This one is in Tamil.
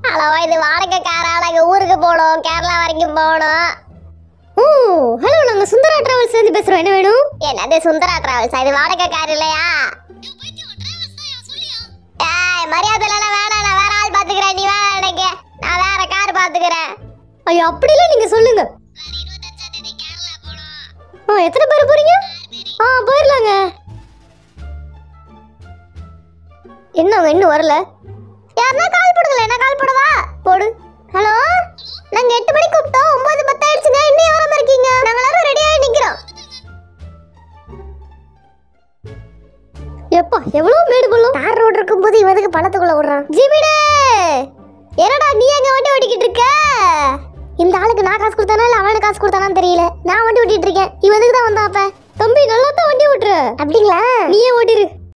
ஹலோ இது வாடகை காரா நாங்க ஊருக்கு போகணும் கேரளா வரைக்கும் போகணும் ஓ ஹலோ நாங்க சுந்தரா டிராவல்ஸ்ல இருந்து பேசுறோம் என்ன வேணும் என்னது சுந்தரா டிராவல்ஸ் இது வாடகை கார் இல்லையா ஏய் மரியாதை எல்லாம் வேணாம் நான் வேற ஆள் பாத்துக்கிறேன் நீ வேணாம் எனக்கு நான் வேற கார் பாத்துக்கிறேன் ஐயோ அப்படிலாம் நீங்க சொல்லுங்க ஆ எத்தனை பேர் போறீங்க ஆ போயிடலாங்க என்னங்க இன்னும் வரல யாருன்னா கால் போடுங்களேன் என்ன கால் போடவா போடு ஹலோ நாங்க எட்டு மணிக்கு கூப்பிட்டோம் ஒன்பது பத்து ஆயிடுச்சுங்க இன்னும் வராம இருக்கீங்க நாங்க எல்லாரும் ரெடி ஆகி நிக்கிறோம் எப்பா எவ்வளவு மேடு பள்ளம் தார் ரோடு இருக்கும்போது இவனுக்கு பணத்துக்குள்ள விடுறான் ஜிமிடே என்னடா நீ அங்க வண்டி ஓட்டிக்கிட்டு இருக்க இந்த ஆளுக்கு நான் காசு கொடுத்தானா இல்ல அவனுக்கு காசு கொடுத்தானான்னு தெரியல நான் வண்டி ஓட்டிட்டு இருக்கேன் இவனுக்கு தான் வந்தான் அப்ப தம்பி நல்லா தான் வண்டி ஓட்டுற அப்படிங்களா நீயே ஓட்டிரு